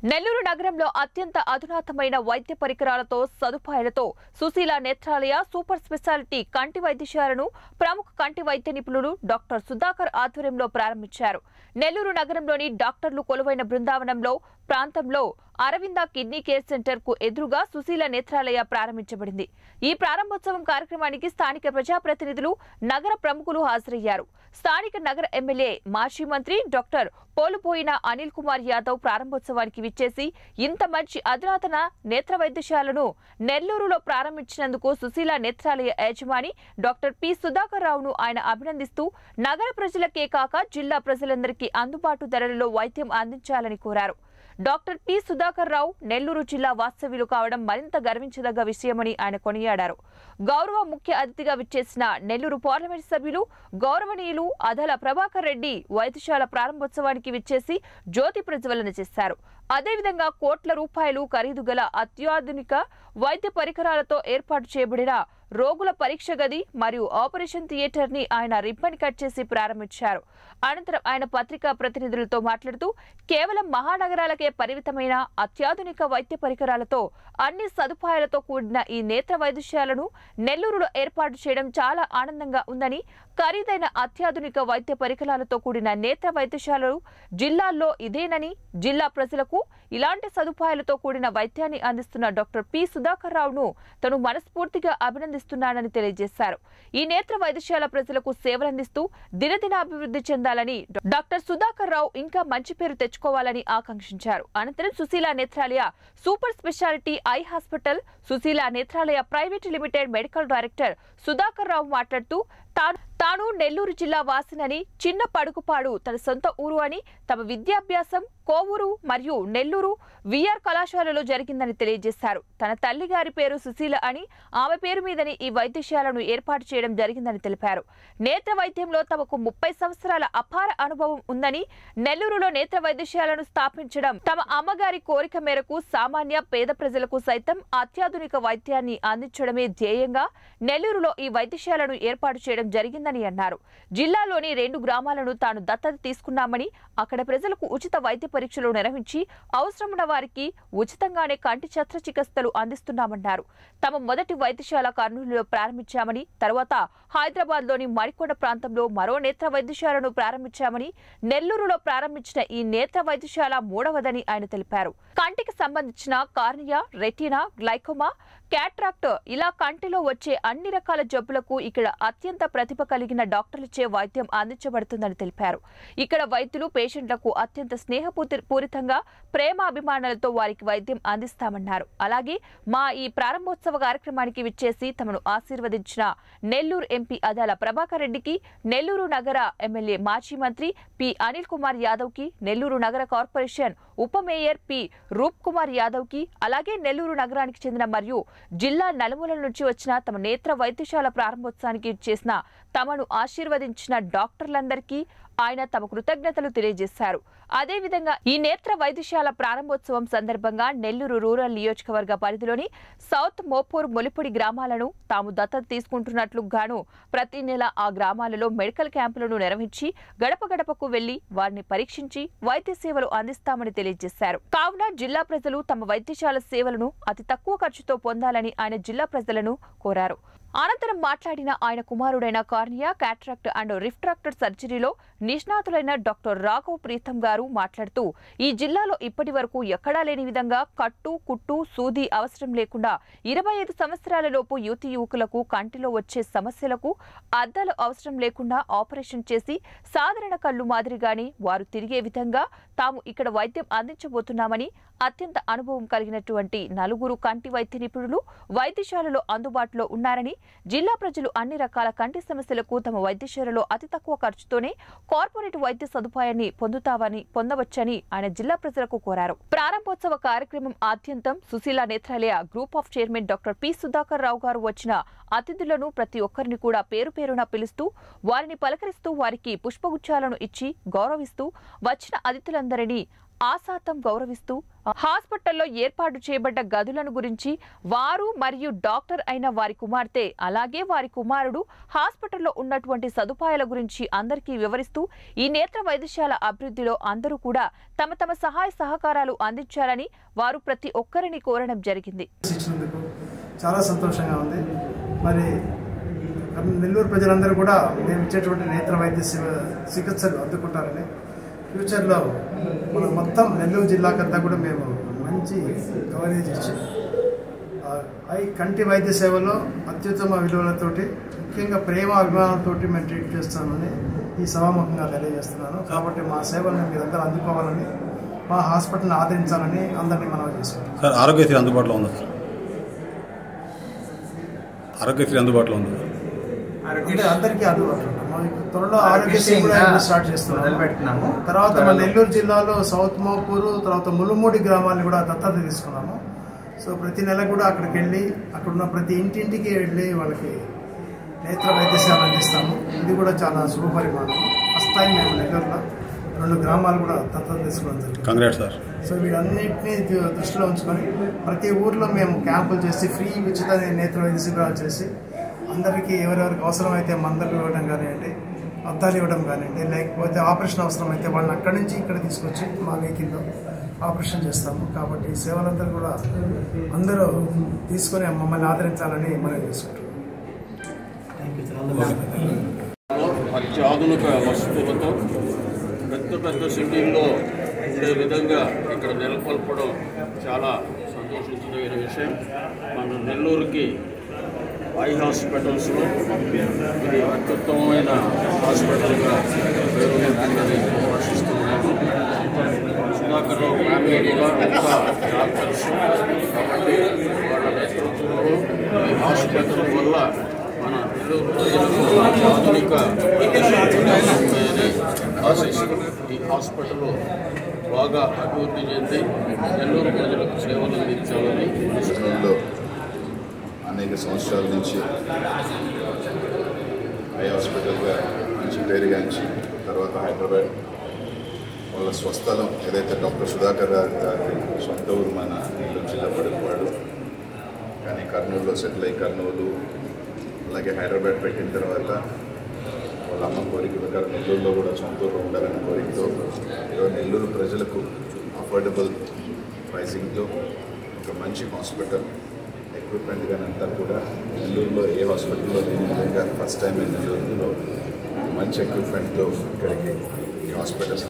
నెల్లూరు నగరంలో అత్యంత అధునాతమైన వైద్య పరికరాలతో సదుపాయాలతో సుశీల నేత్రాలయ సూపర్ స్పెషాలిటీ కంటి వైద్యశాలను ప్రముఖ కంటి వైద్య నిపుణులు డాక్టర్ సుధాకర్ ఆధ్వర్యంలో ప్రారంభించారు నెల్లూరు నగరంలోని డాక్టర్లు కొలువైన బృందావనంలో ప్రాంతంలో అరవింద కిడ్నీ కేర్ సెంటర్ కు ఎదురుగా సుశీల నేత్రాలయ ప్రారంభించబడింది ఈ ప్రారంభోత్సవం కార్యక్రమానికి స్థానిక ప్రజాప్రతినిధులు నగర ప్రముఖులు హాజరయ్యారు స్థానిక నగర ఎమ్మెల్యే మాజీ మంత్రి డాక్టర్ పోలుపోయిన అనిల్ కుమార్ యాదవ్ ప్రారంభోత్సవానికి విచ్చేసి ఇంత మంచి అధునాతన నేత్ర వైద్యశాలను నెల్లూరులో ప్రారంభించినందుకు సుశీల నేత్రాలయ యజమాని డాక్టర్ పి సుధాకర్ రావును ఆయన అభినందిస్తూ నగర ప్రజలకే కాక జిల్లా ప్రజలందరికీ అందుబాటు ధరలలో వైద్యం అందించాలని కోరారు డాక్టర్ పి సుధాకర్ రావు నెల్లూరు జిల్లా వాస్తవ్యులు కావడం మరింత గర్వించదగ్గ విషయమని ఆయన కొనియాడారు గౌరవ ముఖ్య అతిథిగా విచ్చేసిన నెల్లూరు పార్లమెంట్ సభ్యులు గౌరవనీయులు అదల ప్రభాకర్ రెడ్డి వైద్యశాల ప్రారంభోత్సవానికి విచ్చేసి జ్యోతి ప్రజ్వలన చేశారు అదేవిధంగా కోట్ల రూపాయలు ఖరీదు గల అత్యాధునిక వైద్య పరికరాలతో ఏర్పాటు చేయబడిన రోగుల పరీక్ష గది మరియు ఆపరేషన్ థియేటర్ ని ఆయన రిబ్బన్ కట్ చేసి ప్రారంభించారు అనంతరం ఆయన పత్రికా ప్రతినిధులతో మాట్లాడుతూ కేవలం మహానగరాలకే పరిమితమైన అత్యాధునిక వైద్య పరికరాలతో అన్ని సదుపాయాలతో కూడిన ఈ నేత్ర వైద్యశాలను నెల్లూరులో ఏర్పాటు చేయడం చాలా ఆనందంగా ఉందని ఖరీదైన అత్యాధునిక వైద్య పరికరాలతో కూడిన నేత్ర వైద్యశాలలు జిల్లాల్లో ఇదేనని జిల్లా ప్రజలకు ఇలాంటి సదుపాయాలతో కూడిన వైద్యాన్ని అందిస్తున్న డాక్టర్ పి సుధాకర్ రావును తను మనస్ఫూర్తిగా అభినందిస్తున్నానని తెలియజేశారు ఈ నేత్ర వైద్యశాల ప్రజలకు సేవలందిస్తూ దినదిన అభివృద్ధి చెందాలని డాక్టర్ సుధాకర్ రావు ఇంకా మంచి పేరు తెచ్చుకోవాలని ఆకాంక్షించారు అనంతరం Sushila Netralaya super speciality eye hospital Sushila Netralaya private limited medical director Sudhakar Rao మాట్లాడుతూ తాను తాను నెల్లూరు జిల్లా వాసినని చిన్న పడుకుపాడు తన సొంత ఊరు అని తమ విద్యాభ్యాసం కోవూరు మరియు నెల్లూరు విఆర్ కళాశాలలో జరిగిందని తెలియజేశారు తన తల్లి గారి పేరు సుశీల అని ఆమె పేరు మీదని ఈ వైద్యశాలను ఏర్పాటు చేయడం జరిగిందని తెలిపారు నేత్ర వైద్యంలో తమకు ముప్పై సంవత్సరాల అపార అనుభవం ఉందని నెల్లూరులో నేత్ర వైద్యశాలను స్థాపించడం తమ అమ్మగారి కోరిక మేరకు సామాన్య పేద ప్రజలకు సైతం అత్యాధునిక వైద్యాన్ని అందించడమే ధ్యేయంగా నెల్లూరులో ఈ వైద్యశాలను ఏర్పాటు చేయడం జరిగిందని అన్నారు జిల్లాలోని రెండు గ్రామాలను తాను దత్తత తీసుకున్నామని అక్కడ ప్రజలకు ఉచిత వైద్య పరీక్షలు నిర్వహించి అవసరమున్న వారికి ఉచితంగానే కంటి శస్త్రచికిత్సలు అందిస్తున్నామన్నారు తమ మొదటి వైద్యశాల కర్నూలులో ప్రారంభించామని తర్వాత హైదరాబాద్ లోని మరికొండ ప్రాంతంలో మరో నేత్ర వైద్యశాలను ప్రారంభించామని నెల్లూరులో ప్రారంభించిన ఈ నేత్ర వైద్యశాల మూడవదని ఆయన తెలిపారు కంటికి సంబంధించిన కార్నియా రెటీనా గ్లైకోమా క్యాట్రాక్ట్ ఇలా కంటిలో వచ్చే అన్ని రకాల జబ్బులకు ఇక్కడ అత్యంత ప్రతిభ కలిగిన డాక్టర్లచే వైద్యం అందించబడుతుందని తెలిపారు ఇక్కడ వైద్యులు పేషెంట్లకు అత్యంత స్నేహపూరి పూరితంగా ప్రేమ అభిమానాలతో వారికి వైద్యం అందిస్తామన్నారు అలాగే మా ఈ ప్రారంభోత్సవ కార్యక్రమానికి విచ్చేసి తమను ఆశీర్వదించిన నెల్లూరు ఎంపీ అదాల ప్రభాకర్ రెడ్డికి నెల్లూరు నగర ఎమ్మెల్యే మాజీ మంత్రి పి అనిల్ కుమార్ యాదవ్ కి నెల్లూరు నగర కార్పొరేషన్ ఉప మేయర్ పి రూప్ కుమార్ యాదవ్ కి అలాగే నెల్లూరు నగరానికి చెందిన మరియు జిల్లా నలుమూలల నుంచి వచ్చిన తమ నేత్ర వైద్యశాల ప్రారంభోత్సవానికి చేసిన తమను ఆశీర్వదించిన డాక్టర్లందరికీ ఆయన తమ కృతజ్ఞతలు తెలియజేశారు అదేవిధంగా ఈ నేత్ర వైద్యశాల ప్రారంభోత్సవం సందర్భంగా నెల్లూరు రూరల్ నియోజకవర్గ పరిధిలోని సౌత్ మోపూర్ మొలిపొడి గ్రామాలను తాము దత్తత తీసుకుంటున్నట్లు గాను ప్రతి నెల ఆ గ్రామాలలో మెడికల్ క్యాంపులను నిర్వహించి గడప గడపకు వెళ్లి వారిని పరీక్షించి వైద్య సేవలు అందిస్తామని తెలియజేశారు కావున జిల్లా ప్రజలు తమ వైద్యశాల సేవలను అతి తక్కువ ఖర్చుతో పొందాలని ఆయన జిల్లా ప్రజలను కోరారు అనంతరం మాట్లాడిన ఆయన కుమారుడైన కార్నియా కాట్రాక్ట్ అండ్ రిఫ్ట్రాక్టర్ సర్జరీలో నిష్ణాతులైన డాక్టర్ రాఘవ్ ప్రీతం గారు మాట్లాడుతూ ఈ జిల్లాలో ఇప్పటి వరకు ఎక్కడా లేని విధంగా కట్టు కుట్టు సూది అవసరం లేకుండా ఇరవై ఐదు సంవత్సరాల లోపు యువతి యువకులకు కంటిలో వచ్చే సమస్యలకు అద్దాలు అవసరం లేకుండా ఆపరేషన్ చేసి సాధారణ కళ్ళు మాదిరిగానే వారు తిరిగే విధంగా తాము ఇక్కడ వైద్యం అందించబోతున్నామని అత్యంత అనుభవం కలిగినటువంటి నలుగురు కంటి వైద్య నిపుణులు వైద్యశాలలో అందుబాటులో ఉన్నారని జిల్లా ప్రజలు అన్ని రకాల కంటి సమస్యలకు తమ వైద్యశాలలో అతి తక్కువ ఖర్చుతోనే కార్పొరేట్ వైద్య సదుపాయాన్ని పొందుతావని పొందవచ్చని ఆయన జిల్లా ప్రజలకు కోరారు ప్రారంభోత్సవ కార్యక్రమం ఆద్యంతం Sushila Netralaya group of chairman doctor P Sudhakar Rao గారు వచ్చిన అతిథులను ప్రతి ఒక్కరిని కూడా పేరు పేరున పిలుస్తూ వారిని పలకరిస్తూ వారికి పుష్పగుచ్చాలను ఇచ్చి గౌరవిస్తూ వచ్చిన అతిథులందరినీ ఆశాతం గౌరవిస్తూ హాస్పిటల్లో ఏర్పాటు చేయబడ్డ గదులను గురించి వారు మరియు డాక్టర్ అయిన వారి కుమార్తె అలాగే వారి కుమారుడు హాస్పిటల్లో ఉన్నటువంటి సదుపాయాల గురించి అందరికీ వివరిస్తూ ఈ నేత్ర వైద్యశాల అభివృద్ధిలో అందరూ కూడా తమ తమ సహాయ సహకారాలు అందించాలని వారు ప్రతి ఒక్కరిని కోరడం జరిగింది ఇచ్చినందుకు చాలా సంతోషంగా ఉంది మరి నెల్లూరు ప్రజలందరూ కూడా మేము ఇచ్చేటువంటి నేత్ర వైద్య సేవ- చికిత్సలు అందుకుంటారని ఫ్యూచర్లో మన మొత్తం నెల్లూరు జిల్లాకంతా కూడా మేము మంచి కవరేజ్ ఇచ్చి ఆ, ఐ కంటి వైద్య సేవలో అత్యుత్తమ విలువలతోటి ముఖ్యంగా ప్రేమ అభిమానంతోటి మేము ట్రీట్ చేస్తామని ఈ సభాముఖంగా తెలియజేస్తున్నాను కాబట్టి మా సేవలను మీరందరూ అందుకోవాలని మా హాస్పిటల్ని ఆదరించాలని అందరినీ మనం చేసుకుంటాం సార్ ఆరోగ్యశ్రీ అందుబాటులో ఉందా సార్ ఆరోగ్యశ్రీ అందుబాటులో ఉంది అంటే అందరికీ అందుబాటులో ఉంటాం. మనం ఇప్పుడు త్వరలో ఆరోగ్యశ్రీ కూడా ఇప్పుడు స్టార్ట్ చేస్తున్నాము మొదలుపెట్టినాము. తర్వాత మన త్వరలో. నెల్లూరు జిల్లాలో సౌత్ మోపూరు తర్వాత ములుమూడి గ్రామాన్ని కూడా దత్తత తీసుకున్నాము సో ప్రతి నెల కూడా అక్కడికి వెళ్ళి అక్కడ ఉన్న ప్రతి ఇంటింటికి వెళ్ళి వాళ్ళకి నేత్ర వైద్య సేవ అందిస్తాము ఇది కూడా చాలా శుభ పరిమాణం ఫస్ట్ టైం మేము నెల్లూరులో రెండు గ్రామాలు కూడా దత్తత తీసుకోవడం జరిగింది కంగ్రాట్ సార్ సో వీటన్నిటిని ది- దృష్టిలో ఉంచుకొని ప్రతి ఊర్లో మేము క్యాంపులు చేసి ఫ్రీ ఉచిత నేత్ర వైద్య శిబిరాలు చేసి అందరికీ ఎవరెవరికి అవసరమైతే మందులు ఇవ్వడం కానివ్వండి అద్దాలు ఇవ్వడం కానివ్వండి లేకపోతే ఆపరేషన్ అవసరం అయితే వాళ్ళని అక్కడి నుంచి ఇక్కడ తీసుకొచ్చి మా వెహికల్లో ఆపరేషన్ చేస్తాము కాబట్టి ఈ సేవలందరూ కూడా అందరూ తీసుకొని మమ్మల్ని ఆదరించాలని మనం చేసుకుంటాం అత్యాధునిక వసతులతో పెద్ద పెద్ద సిటీల్లో ఉండే విధంగా ఇక్కడ నెలకొల్పడం చాలా సంతోషించదగిన విషయం మన నెల్లూరుకి ఐ హాస్పిటల్స్లో ఇది అత్యుత్తమమైన హాస్పిటల్గా పేరు పొందిందని ఆశిస్తున్నాను సుధాకర్ రావు ఫ్యామిలీగా ఇంకా డాక్టర్స్ కాబట్టి వాళ్ళ నేతృత్వంలో ఈ హాస్పిటల్ వల్ల మన నెల్లూరు ప్రజలకు ఆధునిక ఉన్నాయని ఆశిస్తూ ఈ హాస్పిటల్ బాగా అభివృద్ధి చెంది నెల్లూరు ప్రజలకు సేవలు అందించాలని రాష్ట్రంలో అనేక సంవత్సరాల నుంచి ఐ హాస్పిటల్గా మంచి పేరుగాంచి తర్వాత హైదరాబాద్ వాళ్ళ స్వస్థలం ఏదైతే డాక్టర్ సుధాకర్ రావు గారి సొంత ఊరు మన నెల్లూరు జిల్లా పడుకువాడు కానీ కర్నూలులో సెటిల్ అయ్యి కర్నూలు అలాగే హైదరాబాద్ పెట్టిన తర్వాత వాళ్ళ అమ్మ కోరిక ప్రకారం నెల్లూరులో కూడా సొంత ఊరు ఉండాలనే కోరికతో ఈరోజు నెల్లూరు ప్రజలకు అఫోర్డబుల్ ప్రైసింగ్తో ఒక మంచి హాస్పిటల్ ఎక్విప్మెంట్ కానీ అంతా కూడా నెల్లూరులో ఏ హాస్పిటల్లో లేని విధంగా ఫస్ట్ టైం నెల్లూరులో మంచి ఎక్విప్మెంట్తో ఇక్కడికి ఈ హాస్పిటల్